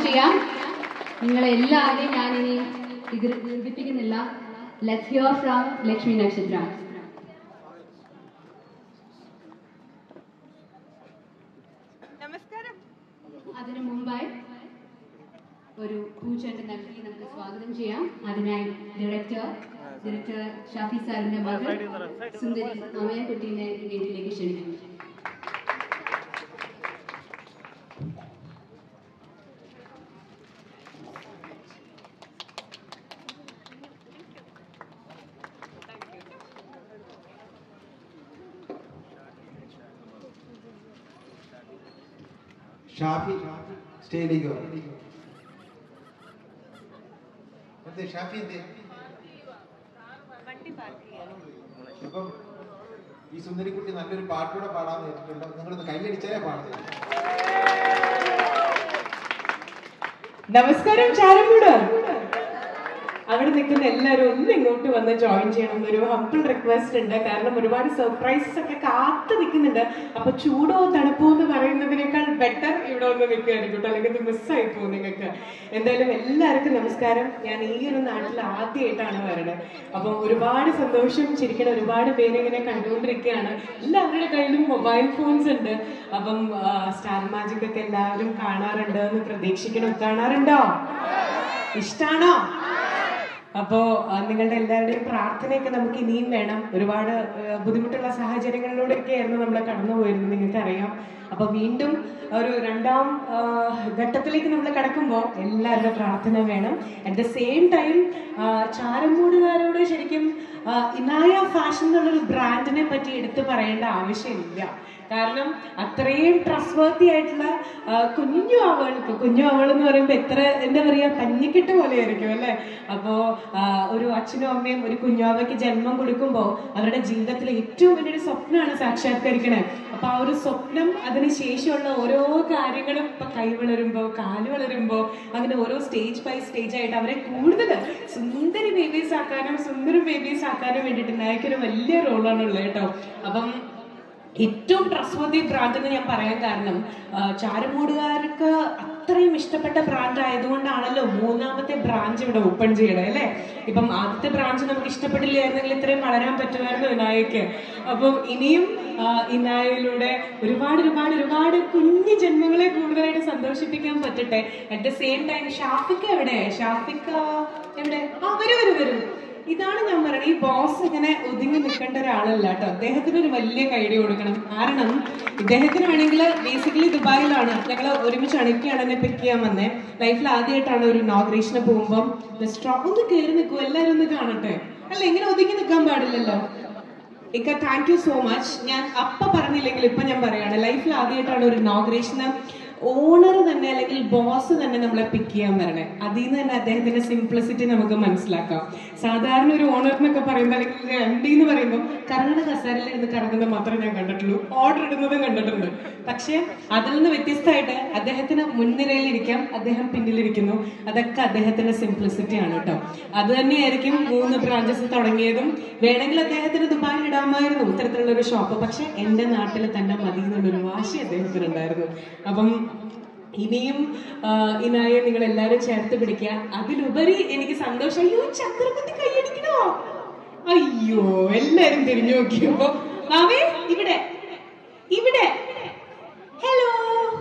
ചെയ്യാം നിങ്ങളെ എല്ലാവരെയും ഞാൻ ഇനി ദീപിപ്പിക്കുന്നില്ല let hear from Lakshmi Nakshatra നമസ്കാരം അതിനു മുമ്പായി ഒരു പൂച്ചെണ്ട് നൽകി നമുക്ക് സ്വാഗതം ചെയ്യാം അതിനായി ഡയറക്ടർ ഡയറക്ടർ ഷാഫി സാറിന്റെ മകൾ സുന്ദരി അമയക്കുട്ടീനെ വേദിയിലേക്ക് ക്ഷണിക്കുന്നു ഷാഫി സ്റ്റേജിലേക്ക് വാ. എന്തേ ഷാഫി എന്തേ വണ്ടി പാർക്ക് ചെയ്യാം അപ്പം ഈ സുന്ദരിക്കുട്ടി നല്ലൊരു പാട്ടൂടെ പാടാൻ നേരിട്ടുണ്ട് നിങ്ങളൊന്ന് കൈയടിച്ചാലേ പാടുന്നത് നമസ്കാരം ചാരമൂട് അവിടെ നിൽക്കുന്ന എല്ലാവരും ഒന്ന് ഇങ്ങോട്ട് വന്ന് ജോയിൻ ചെയ്യണം എന്നൊരു ഹംപിൾ റിക്വസ്റ്റ് ഉണ്ട് കാരണം ഒരുപാട് സർപ്രൈസസ് ഒക്കെ കാത്തു നിൽക്കുന്നുണ്ട് അപ്പൊ ചൂടോ തണുപ്പോ എന്ന് പറയുന്നതിനേക്കാൾ ബെറ്റർ ഇവിടെ വന്ന് നിൽക്കുകയായിരിക്കും കേട്ടോ അല്ലെങ്കിൽ ഇത് മിസ്സായി പോകും നിങ്ങൾക്ക് എന്തായാലും എല്ലാവർക്കും നമസ്കാരം ഞാൻ ഈ ഒരു നാട്ടിൽ ആദ്യമായിട്ടാണ് വരണത് അപ്പം ഒരുപാട് സന്തോഷം ശരിക്കും ഒരുപാട് പേര് ഇങ്ങനെ കണ്ടുകൊണ്ടിരിക്കുകയാണ് എല്ലാവരുടെ കയ്യിലും മൊബൈൽ ഫോൺസ് ഉണ്ട് അപ്പം സ്റ്റാർ മാജിക് ഒക്കെ എല്ലാവരും കാണാറുണ്ട് എന്ന് പ്രതീക്ഷിക്കണം കാണാറുണ്ടോ ഇഷ്ടാണോ അപ്പോ ആ, നിങ്ങളുടെ എല്ലാവരുടെയും പ്രാർത്ഥനയൊക്കെ നമുക്ക് ഇനിയും വേണം ഒരുപാട് ആ, ബുദ്ധിമുട്ടുള്ള സാഹചര്യങ്ങളിലൂടെയൊക്കെ ആയിരുന്നു നമ്മൾ കടന്നു പോയിരുന്നത് നിങ്ങൾക്കറിയാം അപ്പൊ വീണ്ടും ഒരു രണ്ടാം ആ, ഘട്ടത്തിലേക്ക് നമ്മൾ കടക്കുമ്പോൾ എല്ലാവരുടെ പ്രാർത്ഥന വേണം അറ്റ് ദ സെയിം ടൈം ചാരമൂടുകാരോട് ശരിക്കും ആ, ഇനായ ഫാഷൻ എന്നുള്ളൊരു ബ്രാൻഡിനെ പറ്റി എടുത്തു പറയേണ്ട ആവശ്യമില്ല കാരണം അത്രയും ട്രസ്റ്റ് വർത്തി ആയിട്ടുള്ള ആ, കുഞ്ഞു അവൾക്ക് കുഞ്ഞു അവൾ എന്ന് പറയുമ്പോൾ എത്ര എന്താ പറയാ പഞ്ഞിക്കെട്ട് പോലെ ആയിരിക്കും അല്ലെ അപ്പോ ആ, ഒരു അച്ഛനും അമ്മയും ഒരു കുഞ്ഞാവയ്ക്ക് ജന്മം കൊടുക്കുമ്പോൾ അവരുടെ ജീവിതത്തിലെ ഏറ്റവും വലിയൊരു സ്വപ്നമാണ് സാക്ഷാത്കരിക്കണേ അപ്പൊ ആ ഒരു സ്വപ്നം അതിന് ശേഷമുള്ള ഓരോ കാര്യങ്ങളും ഇപ്പൊ കൈ വളരുമ്പോ കാല് വളരുമ്പോ അങ്ങനെ ഓരോ സ്റ്റേജ് ബൈ സ്റ്റേജ് ആയിട്ട് അവരെ കൂടുതൽ സുന്ദരി ബേബീസ് ആക്കാനും സുന്ദരം ബേബീസ് ആക്കാനും വേണ്ടിയിട്ട് നായക്കൊരു വലിയ റോളാണ് ഉള്ളത് കേട്ടോ അപ്പം ഏറ്റവും ട്രസ്റ്റ്വർത്തി ബ്രാൻഡ് എന്ന് ഞാൻ പറയാൻ കാരണം ആ, ചാരമൂടുകാർക്ക് അത്രയും ഇഷ്ടപ്പെട്ട ബ്രാൻഡ് ആയതുകൊണ്ടാണല്ലോ മൂന്നാമത്തെ ബ്രാഞ്ച് ഇവിടെ ഓപ്പൺ ചെയ്യണത് അല്ലേ ഇപ്പം ആദ്യത്തെ ബ്രാഞ്ച് നമുക്ക് ഇഷ്ടപ്പെട്ടില്ലായിരുന്നെങ്കിൽ ഇത്രയും വളരാൻ പറ്റുമായിരുന്നു ഇനായക്ക് അപ്പം ഇനിയും ആ, ഇനായയിലൂടെ ഒരുപാട് ഒരുപാട് ഒരുപാട് കുഞ്ഞു ജന്മങ്ങളെ കൂടുതലായിട്ട് സന്തോഷിപ്പിക്കാൻ പറ്റട്ടെ അറ്റ് ദ സെയിം ടൈം ഷാഫിക്ക എവിടെ ഷാഫിക്ക എവിടെ ആ വരൂ വരൂ വരൂ ഇതാണ് ഞാൻ പറയുന്നത് ഈ ബോസ് ഇങ്ങനെ ഒതുങ്ങി നിൽക്കേണ്ട ഒരാളല്ല കേട്ടോ അദ്ദേഹത്തിന് ഒരു വലിയ കൈഡി കൊടുക്കണം കാരണം ഇദ്ദേഹത്തിന് വേണമെങ്കിൽ ബേസിക്കലി ദുബായിലാണ് ഞങ്ങൾ ഒരുമിച്ച് അണിക്കാണ് എന്നെ പിക്ക് ചെയ്യാൻ വന്നേ ലൈഫിൽ ആദ്യമായിട്ടാണ് ഒരു ഇനോഗ്രേഷന് പോകുമ്പോൾ സ്ട്രോങ് ഒന്ന് കയറി നിൽക്കും എല്ലാവരും ഒന്ന് കാണട്ടെ അല്ല ഇങ്ങനെ ഒതുങ്ങി നിൽക്കാൻ പാടില്ലല്ലോ ഇക്ക താങ്ക് യു സോ മച്ച് ഞാൻ അപ്പ പറഞ്ഞില്ലെങ്കിൽ ഇപ്പൊ ഞാൻ പറയാണ് ലൈഫിൽ ആദ്യമായിട്ടാണ് ഒരു ഇനോഗ്രേഷന് ഓണർ തന്നെ അല്ലെങ്കിൽ ബോസ് തന്നെ നമ്മളെ പിക്ക് ചെയ്യാൻ വരണേ അതിൽ നിന്ന് തന്നെ അദ്ദേഹത്തിന്റെ സിംപ്ലിസിറ്റി നമുക്ക് മനസ്സിലാക്കാം സാധാരണ ഒരു ഓണർ എന്നൊക്കെ പറയുമ്പോൾ അല്ലെങ്കിൽ എം ഡി എന്ന് പറയുമ്പോൾ കറങ്ങുന്ന കസേരയിൽ ഇരുന്ന് കറങ്ങുന്നത് മാത്രമേ ഞാൻ കണ്ടിട്ടുള്ളൂ ഓർഡർ ഇടുന്നതും കണ്ടിട്ടുണ്ട് പക്ഷേ അതിൽ നിന്ന് വ്യത്യസ്തമായിട്ട് അദ്ദേഹത്തിന് മുൻനിരയിൽ ഇരിക്കാം അദ്ദേഹം പിന്നിലിരിക്കുന്നു അതൊക്കെ അദ്ദേഹത്തിന്റെ സിംപ്ലിസിറ്റി ആണ് കേട്ടോ അത് തന്നെയായിരിക്കും മൂന്ന് ബ്രാഞ്ചസ് തുടങ്ങിയതും വേണമെങ്കിൽ അദ്ദേഹത്തിന് ദുബായിൽ ഇടാമായിരുന്നു ഇത്തരത്തിലുള്ള ഒരു ഷോപ്പ് പക്ഷെ എന്റെ നാട്ടിൽ തന്നെ മതി എന്നുള്ളൊരു വാശി അദ്ദേഹത്തിനുണ്ടായിരുന്നു അപ്പം ഇനിയും ആ, ഇനായെ നിങ്ങൾ എല്ലാവരും ചേർത്ത് പിടിക്കുക അതിലുപരി എനിക്ക് സന്തോഷം അയ്യോ ചന്ദ്രകുത്തി കൈയടിക്കണോ അയ്യോ എല്ലാരും തിരിഞ്ഞു നോക്കിയപ്പോ മാവേ ഇവിടെ ഇവിടെ ഹലോ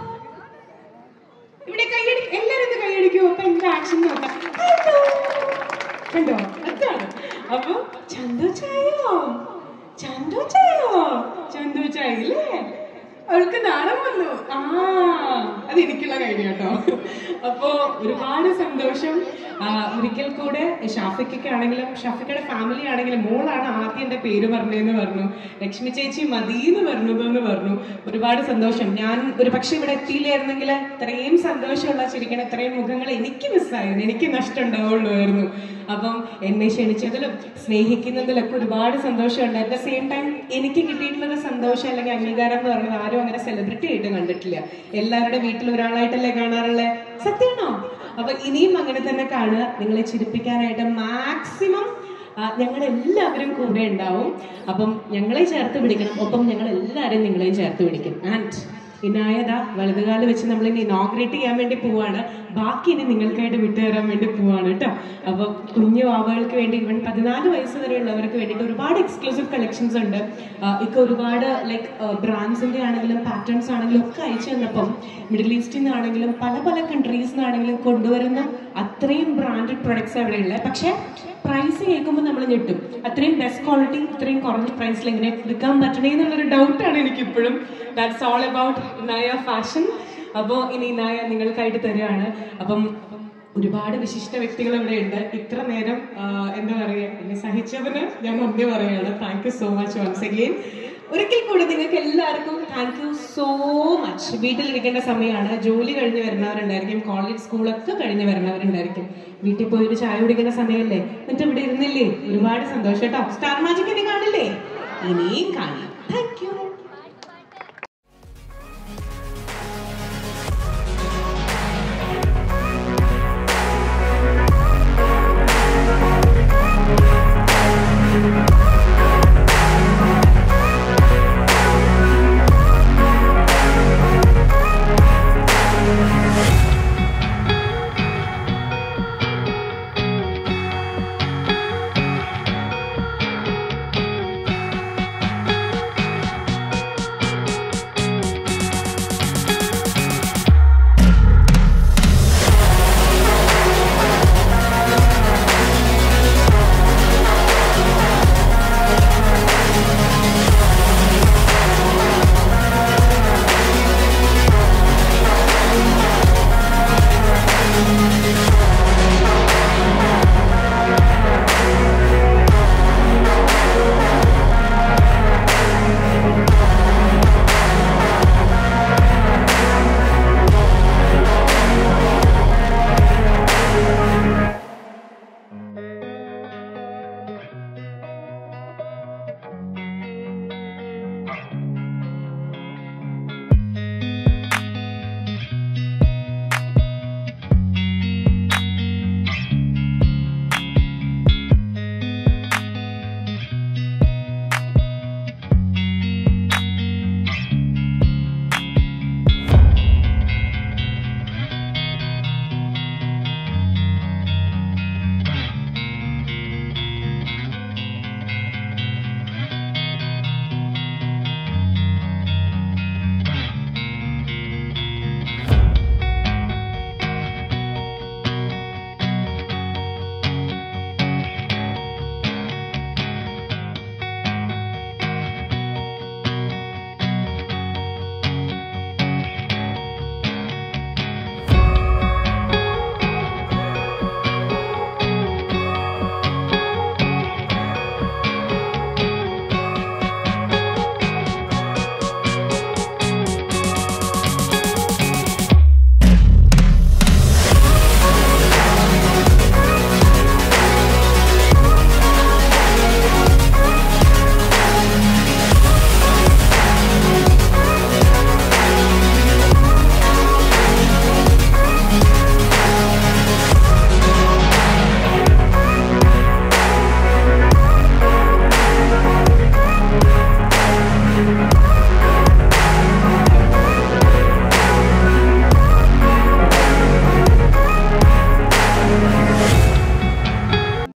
ഇവിടെ കൈയടി എല്ലാരും ഒന്ന് കൈയടിക്കൂ അപ്പൊ എന്റെ ആക്ഷൻ നോക്കാം ഹലോ കണ്ടോ അതാണ് അപ്പൊ ചന്തു ചായോ ചന്തു ചായോ ചന്തു ചായല്ലേ അവൾക്ക് നാണം വന്നു ആ അത് എനിക്കുള്ള കാര്യം കേട്ടോ അപ്പോ ഒരുപാട് സന്തോഷം ആ, ഒരിക്കൽ കൂടെ ഷാഫിക്കൊക്കെ ആണെങ്കിലും ഷാഫിക്കയുടെ ഫാമിലി ആണെങ്കിലും മോളാണ് ആദ്യം എന്റെ പേര് പറഞ്ഞതെന്ന് പറഞ്ഞു ലക്ഷ്മി ചേച്ചി മതിയെന്ന് പറഞ്ഞതെന്ന് പറഞ്ഞു ഒരുപാട് സന്തോഷം ഞാൻ ഒരു പക്ഷെ ഇവിടെ എത്തിയില്ലായിരുന്നെങ്കിൽ ഇത്രയും സന്തോഷമുള്ള ചിരിക്കണ ഇത്രയും മുഖങ്ങൾ എനിക്ക് മിസ്സായിരുന്നു എനിക്ക് നഷ്ടം ഉണ്ടാവുള്ളൂ അപ്പം എന്നെ ക്ഷണിച്ചതിലും സ്നേഹിക്കുന്നതിലൊക്കെ ഒരുപാട് സന്തോഷമുണ്ട് അറ്റ് ദ സെയിം ടൈം എനിക്ക് കിട്ടിയിട്ടുള്ള ഒരു സന്തോഷം അല്ലെങ്കിൽ അംഗീകാരം എന്ന് പറയുന്നത് ആരും അങ്ങനെ സെലിബ്രിറ്റി ആയിട്ട് കണ്ടിട്ടില്ല എല്ലാവരുടെ വീട്ടിൽ ഒരാളായിട്ടല്ലേ കാണാറുള്ളത് സത്യമാണോ അപ്പൊ ഇനിയും അങ്ങനെ തന്നെ കാണുക നിങ്ങളെ ചിരിപ്പിക്കാനായിട്ട് മാക്സിമം ഞങ്ങൾ എല്ലാവരും കൂടെ ഉണ്ടാവും അപ്പം ഞങ്ങളെ ചേർത്ത് പിടിക്കണം ഒപ്പം ഞങ്ങൾ എല്ലാവരും നിങ്ങളെയും ചേർത്ത് പിടിക്കും ആൻഡ് ഇനായത വലതുകാല് വെച്ച് നമ്മൾ ഇനി ഇനോഗ്രേറ്റ് ചെയ്യാൻ വേണ്ടി പോവാണ് ബാക്കി ഇനി നിങ്ങൾക്കായിട്ട് വിട്ടുതരാൻ വേണ്ടി പോവാണ് കേട്ടോ അപ്പൊ കുഞ്ഞു വാവകൾക്ക് വേണ്ടി ഇവൻ പതിനാല് വയസ്സ് വരെ ഉള്ളവർക്ക് വേണ്ടിയിട്ട് ഒരുപാട് എക്സ്ക്ലൂസീവ് കളക്ഷൻസ് ഉണ്ട് ഇപ്പൊ ഒരുപാട് ലൈക്ക് ബ്രാൻഡ്സിന്റെ ആണെങ്കിലും പാറ്റേൺസ് ആണെങ്കിലും ഒക്കെ അയച്ചു തന്നപ്പം മിഡിൽ ഈസ്റ്റിൽ നിന്നാണെങ്കിലും പല പല കൺട്രീസിൽ നിന്നാണെങ്കിലും കൊണ്ടുവരുന്ന അത്രയും ബ്രാൻഡഡ് പ്രൊഡക്ട്സ് അവിടെ ഉള്ളത് പക്ഷേ പ്രൈസ് കേൾക്കുമ്പോൾ നമ്മൾ ഞെട്ടും അത്രയും ബെസ്റ്റ് ക്വാളിറ്റി ഇത്രയും കുറഞ്ഞ പ്രൈസിൽ എങ്ങനെ എടുക്കാൻ പറ്റണേ എന്നുള്ളൊരു ഡൗട്ടാണ് എനിക്ക് ഇപ്പോഴും that's all about Naya fashion അപ്പോൾ ഇനി നയ നിങ്ങൾക്കായിട്ട് തരികയാണ് അപ്പം ഒരുപാട് വിശിഷ്ട വ്യക്തികൾ ഇവിടെ ഉണ്ട് ഇത്ര നേരം ആ, എന്താ പറയുക എന്നെ സഹിച്ചതിന് ഞാൻ നന്ദി പറയുകയാണ് thank you so much once again ഒരിക്കൽ കൂടി നിങ്ങൾക്ക് എല്ലാവർക്കും താങ്ക് യു സോ മച്ച് വീട്ടിലിരിക്കേണ്ട സമയമാണ് ജോലി കഴിഞ്ഞ് വരുന്നവരുണ്ടായിരിക്കും കോളേജ് സ്കൂളൊക്കെ കഴിഞ്ഞ് വരുന്നവരുണ്ടായിരിക്കും വീട്ടിൽ പോയി ഒരു ചായ കുടിക്കേണ്ട സമയമല്ലേ എന്നിട്ട് ഇവിടെ ഇരുന്നില്ലേ ഒരുപാട് സന്തോഷം കേട്ടോ സ്റ്റാർ മാജിക് ഇനി കാണില്ലേ ഇനിയും കാണാം താങ്ക് യു